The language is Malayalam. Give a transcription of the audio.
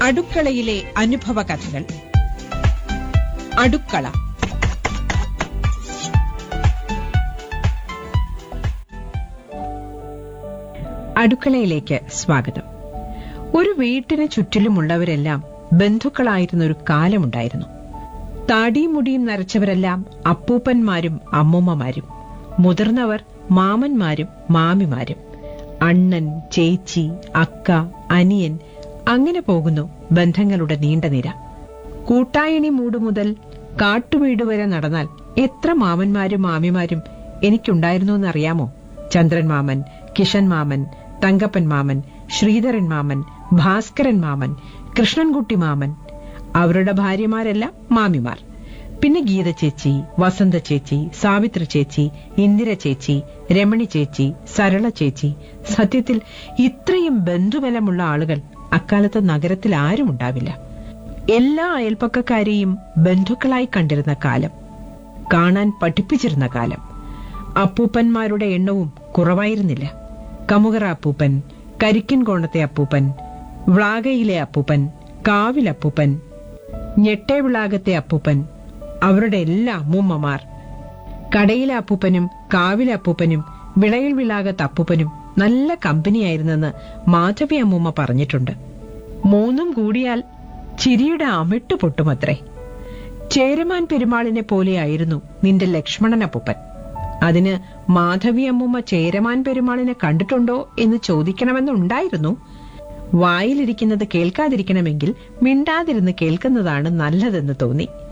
അടുക്കളയിലെ അനുഭവ കഥകൾ അടുക്കള അടുക്കളയിലേക്ക് സ്വാഗതം ഒരു വീട്ടിന് ചുറ്റിലുമുള്ളവരെല്ലാം ബന്ധുക്കളായിരുന്ന ഒരു കാലമുണ്ടായിരുന്നു താടിയും മുടിയും നരച്ചവരെല്ലാം അപ്പൂപ്പന്മാരും അമ്മൂമ്മമാരും മുതിർന്നവർ മാമന്മാരും മാമിമാരും അണ്ണൻ ചേച്ചി അക്ക അനിയൻ അങ്ങനെ പോകുന്നു ബന്ധങ്ങളുടെ നീണ്ട നിര കൂട്ടായണി മൂട് മുതൽ കാട്ടുവീട് വരെ നടന്നാൽ എത്ര മാമന്മാരും മാമിമാരും എനിക്കുണ്ടായിരുന്നു എന്നറിയാമോ ചന്ദ്രൻ മാമൻ കിഷൻ മാമൻ തങ്കപ്പൻ മാമൻ ശ്രീധരൻ മാമൻ ഭാസ്കരൻ മാമൻ കൃഷ്ണൻകുട്ടി മാമൻ അവരുടെ ഭാര്യമാരെല്ലാം മാമിമാർ പിന്നെ ഗീത ചേച്ചി വസന്ത ചേച്ചി സാവിത്രി ചേച്ചി ഇന്ദിര ചേച്ചി രമണി ചേച്ചി സരള ചേച്ചി സത്യത്തിൽ ഇത്രയും ബന്ധുബലമുള്ള ആളുകൾ അക്കാലത്ത് നഗരത്തിൽ ആരും ഉണ്ടാവില്ല എല്ലാ അയൽപ്പക്കക്കാരെയും ബന്ധുക്കളായി കണ്ടിരുന്ന കാലം കാണാൻ പഠിപ്പിച്ചിരുന്ന കാലം അപ്പൂപ്പന്മാരുടെ എണ്ണവും കുറവായിരുന്നില്ല കമുകറ അപ്പൂപ്പൻ കരിക്കിൻ കോണത്തെ അപ്പൂപ്പൻ വ്ളാകയിലെ അപ്പൂപ്പൻ കാവിലപ്പൂപ്പൻ ഞെട്ടേവിളാകത്തെ അപ്പൂപ്പൻ അവരുടെ എല്ലാ അമ്മൂമ്മമാർ കടയിലെ അപ്പൂപ്പനും കാവിലെ അപ്പൂപ്പനും വിളയിൽ വിളാകത്ത് അപ്പൂപ്പനും നല്ല കമ്പനിയായിരുന്നെന്ന് മാധവി അമ്മൂമ്മ പറഞ്ഞിട്ടുണ്ട് മൂന്നും കൂടിയാൽ ചിരിയുടെ അമിട്ട് പൊട്ടുമത്രേ ചേരമാൻ പെരുമാളിനെ പോലെയായിരുന്നു നിന്റെ ലക്ഷ്മണൻ അപ്പൂപ്പൻ അതിന് മാധവി അമ്മൂമ്മ ചേരമാൻ പെരുമാളിനെ കണ്ടിട്ടുണ്ടോ എന്ന് ചോദിക്കണമെന്നുണ്ടായിരുന്നു വായിലിരിക്കുന്നത് കേൾക്കാതിരിക്കണമെങ്കിൽ മിണ്ടാതിരുന്ന് കേൾക്കുന്നതാണ് നല്ലതെന്ന് തോന്നി